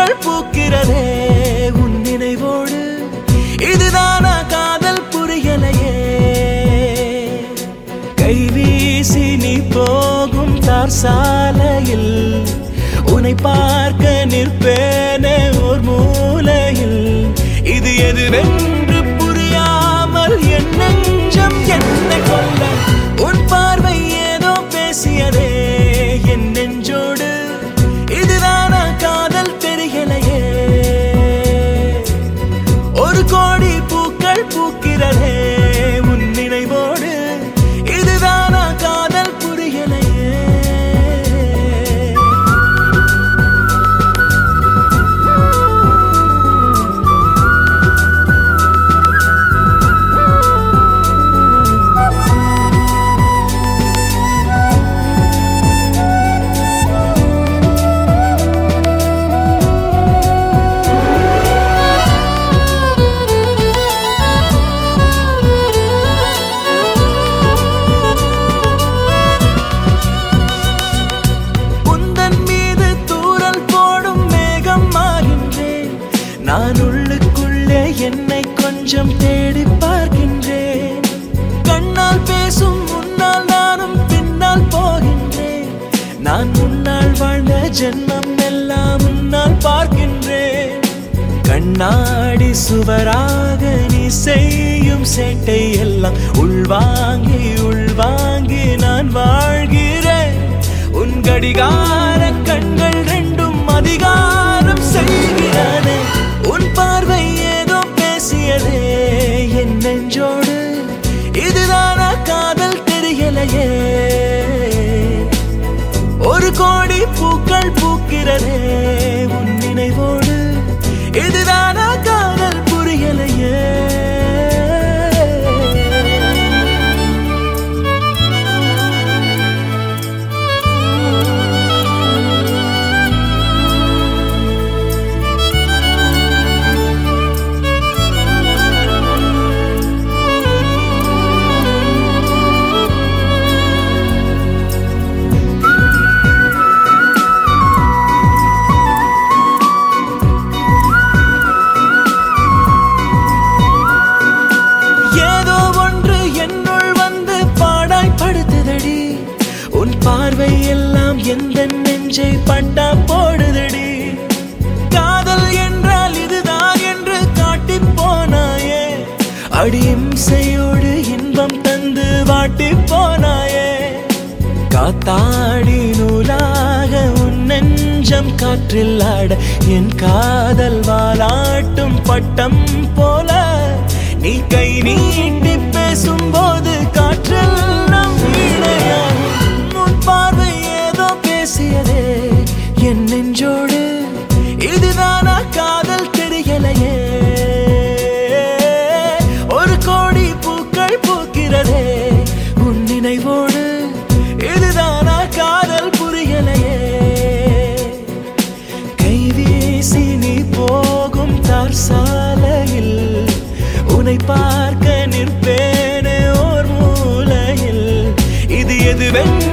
பூக்கள் பூக்கிறதே உன் நினைவோடு இதுதானா காதல் புரியலையே கைவீசி நீ போகும் தார் சாலையில் உன்னை பார்க்க நிற்பேனே ஓர் மூலையில் இது எதுவென்று புரியாமல் என் நெஞ்சம் என்னை கொல்ல உன் பார்வை ஏதோ பேசியதே என் நெஞ்சோடு இதுதானா காதல் தெரியலையே ஒரு கோடி பூக்கள் பூக்கிறதே உன் நினைவோடு இதுதானா காதல் புரியலையே உந்தன் மீது தூறல் போடும் மேகம் ஆகின்றேன் நான் உள்ளுக்குள்ளே என்னை கொஞ்சம் தேடி பார்க்கின்றேன் கண்ணால் பேசும் முன்னால் நானும் பின்னால் போகின்றேன் நான் முன்னால் வாழ்ந்த ஜென்மம் எல்லாம் முன்னால் பார்க்கின்றேன் கண்ணாடி சுவராக நீ செய்யும் சேட்டை எல்லாம் உள்வாங்கி உள்வாங்கி நான் வாழ்கிறேன் உன் கடிகார கண்கள் ரெண்டும் அதிகாரம் செய்கிறது உன் பார்வை ஏதோ பேசியதே என் நெஞ்சோடு இதுதானா காதல் தெரியலையே ஒரு கோடி பூக்கள் பூக்கிறதே உன் நினைவோடு இதுதானா காதல் புரியலையே ஏதோ ஒன்று என்னுள் வந்து பாடாய் படுத்துதடி உன் பார்வை எல்லாம் எந்த நெஞ்சை பட்டா போடுதடி காதல் என்றால் இதுதான் என்று காட்டி போனாயே அடியிம்சையோடு இன்பம் தந்து வாட்டி போனாயே காத்தாடி நூலாக உன் நெஞ்சம் காற்றில் ஆட என் காதல் வாலாட்டும் பட்டம் போல நீ கை நீட்டி பேசும்போது காற்றில் நம் வீணையாகும் உன் பார்வை ஏதோ பேசியதே என் நெஞ்சோடு இதுதானா காதல் தெரியலையே ஒரு கோடி பூக்கள் பூக்கிறதே உன் நினைவோடு இதுதானா காதல் புரியலையே கைவீசி நீ போகும் தார் சாலையில் உன்னை பார்க்க நிற்பேனே ஓர் மூலையில் இது எதுவென்று